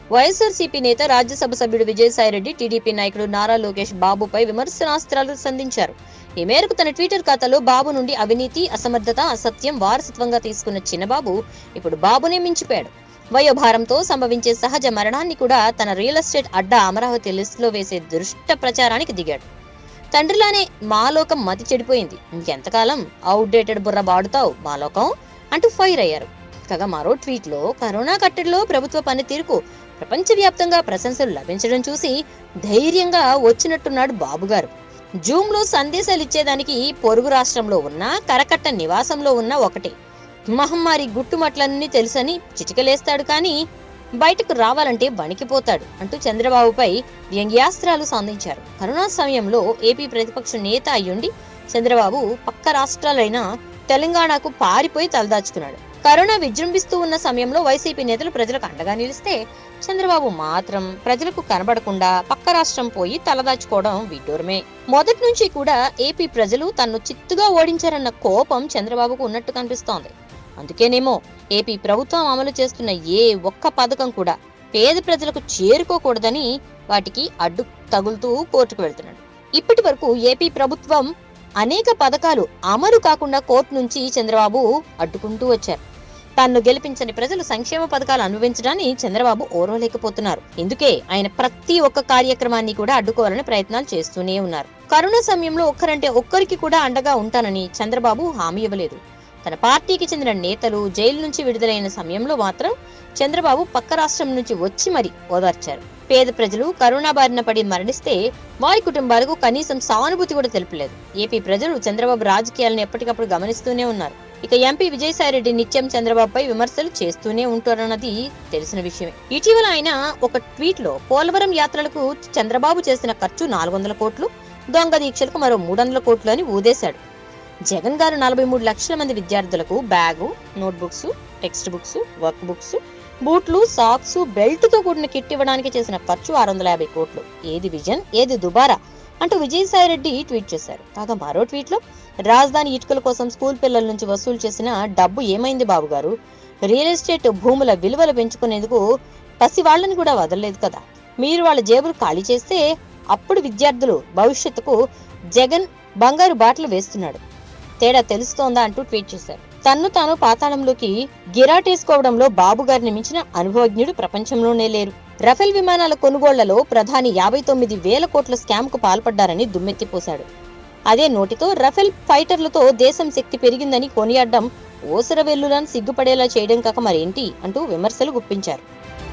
వైఎస్ఆర్సీపీ నేత రాజ్యసభ సభ్యుడు విజయసాయిరెడ్డి టీడీపీ నాయకుడు నారా లోకేష్ బాబుపై విమర్శనాస్త్రాలు సంధించారు ఈ మేరకు తన ట్విట్టర్ ఖాతాలో బాబు నుండి అవినీతి అసమర్థత అసత్యం వారసత్వంగా తీసుకున్న చిన్నబాబు ఇప్పుడు బాబునే మించిపోయాడు వయోభారంతో సంభవించే సహజ మరణాన్ని కూడా తన రియల్ ఎస్టేట్ అడ్డా అమరావతి లిస్టులో వేసే దుష్ట ప్రచారానికి దిగాడు తండ్రిలానే మాలోకం మతి చెడిపోయింది ఇంకెంతకాలం అవుట్డేటెడ్ బుర్ర బాడుతావు మాలోకం అంటూ ఫైర్ అయ్యారు కాగా మరో ట్వీట్ లో కరోనా కట్టడిలో ప్రభుత్వ పనితీరుకు ప్రపంచవ్యాప్తంగా ప్రశంసలు లభించడం చూసి ధైర్యంగా వచ్చినట్టున్నాడు బాబుగారు జూమ్ లో సందేశాలు ఇచ్చేదానికి పొరుగు రాష్ట్రంలో ఉన్న కరకట్ట నివాసంలో ఉన్న ఒకటే మహమ్మారి గుట్టుమట్లన్నీ తెలుసని చిటికలేస్తాడు కానీ బయటకు రావాలంటే వణికిపోతాడు అంటూ చంద్రబాబుపై వ్యంగ్యాస్త్రాలు సంధించారు కరోనా సమయంలో ఏపీ ప్రతిపక్ష నేత అయ్యుండి చంద్రబాబు పక్క రాష్ట్రాలైన తెలంగాణకు పారిపోయి తలదాచుకున్నాడు కరోనా విజృంభిస్తూ ఉన్న సమయంలో వైసీపీ నేతలు ప్రజలకు అండగా నిలిస్తే చంద్రబాబు మాత్రం ప్రజలకు కనబడకుండా పక్క రాష్ట్రం పోయి తలదాచుకోవడం విడ్డూరమే మొదటి నుంచి కూడా ఏపీ ప్రజలు తన్ను చిత్తుగా ఓడించారన్న కోపం చంద్రబాబుకు ఉన్నట్టు కనిపిస్తోంది అందుకేనేమో ఏపీ ప్రభుత్వం అమలు చేస్తున్న ఏ ఒక్క పథకం కూడా పేద ప్రజలకు చేరుకోకూడదని వాటికి అడ్డు తగులుతూ కోర్టుకు వెళ్తున్నాడు ఇప్పటి వరకు ఏపీ ప్రభుత్వం అనేక పథకాలు అమలు కాకుండా కోర్టు నుంచి చంద్రబాబు అడ్డుకుంటూ వచ్చారు తన్ను గెలిపించని ప్రజలు సంక్షేమ పథకాలు అనుభవించడాన్ని చంద్రబాబు ఓర్వలేకపోతున్నారు ఇందుకే ఆయన ప్రతి ఒక్క కార్యక్రమాన్ని కూడా అడ్డుకోవాలని ప్రయత్నాలు చేస్తూనే ఉన్నారు కరోనా సమయంలో ఒక్కరంటే ఒక్కరికి కూడా అండగా ఉంటానని చంద్రబాబు హామీ ఇవ్వలేదు తన పార్టీకి చెందిన నేతలు జైలు నుంచి విడుదలైన సమయంలో మాత్రం చంద్రబాబు పక్క రాష్ట్రం నుంచి వచ్చి మరి ఓదార్చారు పేద ప్రజలు కరోనా బారిన పడి మరణిస్తే వారి కుటుంబాలకు కనీసం సానుభూతి కూడా తెలుపలేదు ఏపీ ప్రజలు చంద్రబాబు రాజకీయాలను ఎప్పటికప్పుడు గమనిస్తూనే ఉన్నారు ఇక ఎంపీ విజయసాయిరెడ్డి నిత్యం చంద్రబాబుపై విమర్శలు చేస్తూనే ఉంటారన్నది తెలిసిన విషయమే ఇటీవల ఆయన ఒక ట్వీట్ లో పోలవరం యాత్రలకు చంద్రబాబు చేసిన ఖర్చు నాలుగు వందల కోట్లు దొంగ దీక్షలకు మరో మూడు వందల కోట్లు అని ఊదేశాడు జగన్ గారు నలభై మూడు లక్షల మంది విద్యార్థులకు bag notebooks textbooks workbooks బూట్లు సాక్స్ బెల్ట్ తో కూడిన కిట్ ఇవ్వడానికి చేసిన ఖర్చు ఆరు వందల యాభై కోట్లు ఏది విజన్ ఏది దుబారా అంటూ విజయసాయిరెడ్డి ట్వీట్ చేశారు కాగా మరో ట్వీట్ లో రాజధాని ఇటుకల కోసం స్కూల్ పిల్లల నుంచి వసూలు చేసిన డబ్బు ఏమైంది బాబు గారు రియల్ ఎస్టేట్ భూముల విలువలు పెంచుకునేందుకు పసి వాళ్ళని కూడా వదలలేదు కదా మీరు వాళ్ళ జేబులు ఖాళీ చేస్తే అప్పుడు విద్యార్థులు భవిష్యత్తుకు జగన్ బంగారు బాటలు వేస్తున్నాడు తేడా తెలుస్తోందా అంటూ ట్వీట్ చేశారు తన్ను తాను పాతాళంలోకి గిరాటేసుకోవడంలో బాబు గారిని మించిన అనుభవజ్ఞుడు ప్రపంచంలోనే లేరు రఫేల్ విమానాల కొనుగోళ్లలో ప్రధాని యాభై తొమ్మిది వేల కోట్ల స్కామ్ కు పాల్పడ్డారని దుమ్మెత్తిపోశాడు అదే నోటితో రఫేల్ ఫైటర్లతో దేశం శక్తి పెరిగిందని కొనియాడడం ఓసర వెల్లులను సిగ్గుపడేలా చేయడం కాక మరేంటి అంటూ విమర్శలు గుప్పించారు